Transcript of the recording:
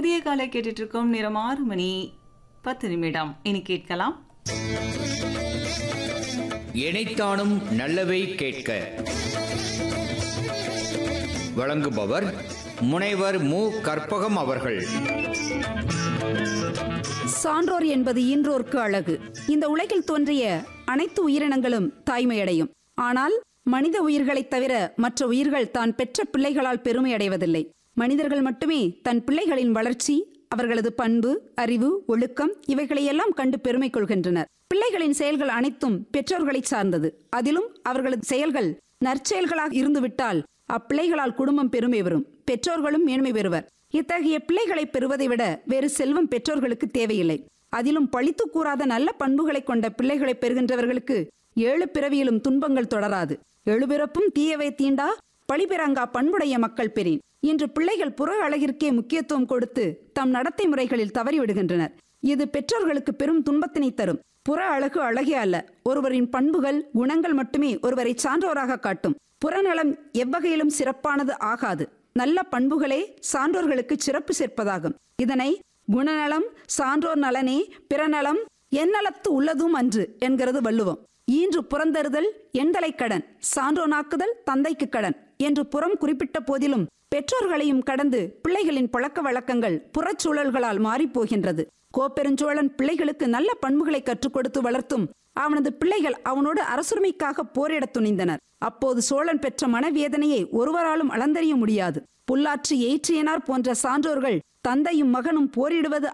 புதிய காலை கேட்டுட்டு இருக்கோம் நேரம் ஆறு மணி பத்து நிமிடம் இனி கேட்கலாம் இணைத்தானும் நல்லவை கேட்க வழங்குபவர் முனைவர் மு கற்பகம் அவர்கள் சான்றோர் என்பது ஈன்றோர்க்கு அழகு இந்த உலகில் தோன்றிய அனைத்து உயிரினங்களும் தாய்மையடையும் ஆனால் மனித உயிர்களைத் தவிர மற்ற உயிர்கள் தான் பெற்ற பிள்ளைகளால் பெருமை அடைவதில்லை மனிதர்கள் மட்டுமே தன் பிள்ளைகளின் வளர்ச்சி அவர்களது பண்பு அறிவு ஒழுக்கம் இவைகளையெல்லாம் கண்டு பெருமை கொள்கின்றனர் பிள்ளைகளின் செயல்கள் அனைத்தும் பெற்றோர்களை சார்ந்தது அதிலும் அவர்களது செயல்கள் நற்செயல்களாக இருந்துவிட்டால் அப்பிள்ளைகளால் குடும்பம் பெருமை பெறும் பெற்றோர்களும் மேன்மை பெறுவர் இத்தகைய பிள்ளைகளை பெறுவதை விட வேறு செல்வம் பெற்றோர்களுக்கு தேவையில்லை அதிலும் பழித்து கூறாத நல்ல பண்புகளை கொண்ட பிள்ளைகளை பெறுகின்றவர்களுக்கு ஏழு பிறவியிலும் துன்பங்கள் தொடராது எழுபிறப்பும் தீயவை தீண்டா பழிபிறங்கா பண்புடைய மக்கள் பெறின் இன்று பிள்ளைகள் புற அழகிற்கே முக்கியத்துவம் கொடுத்து தம் நடத்தை முறைகளில் தவறிவிடுகின்றனர் இது பெற்றோர்களுக்கு பெரும் துன்பத்தினை தரும் புற அழகு அழகே அல்ல ஒருவரின் பண்புகள் குணங்கள் மட்டுமே ஒருவரை சான்றோராக காட்டும் புறநலம் எவ்வகையிலும் சிறப்பானது ஆகாது நல்ல பண்புகளே சான்றோர்களுக்கு சிறப்பு சேர்ப்பதாகும் இதனை குணநலம் சான்றோர் நலனே பிறநலம் எந்நலத்து உள்ளதும் அன்று என்கிறது வள்ளுவம் ஈன்று புறந்தருதல் எண்தலை கடன் சான்றோனாக்குதல் தந்தைக்கு கடன் என்று புறம் குறிப்பிட்ட போதிலும் பெற்றோர்களையும் கடந்து பிள்ளைகளின் பழக்க வழக்கங்கள் புறச்சூழல்களால் மாறிப் போகின்றது கோப்பெருஞ்சோழன் பிள்ளைகளுக்கு நல்ல பண்புகளை கற்றுக் கொடுத்து வளர்த்தும் அவனது பிள்ளைகள் அவனோடு அரசுரிமைக்காக போரிடத் துணிந்தனர் அப்போது சோழன் பெற்ற மனவேதனையை ஒருவராலும் அளந்தறிய முடியாது புல்லாற்று எயிற்றியனார் போன்ற சான்றோர்கள் தந்தையும் மகனும் போரிடுவது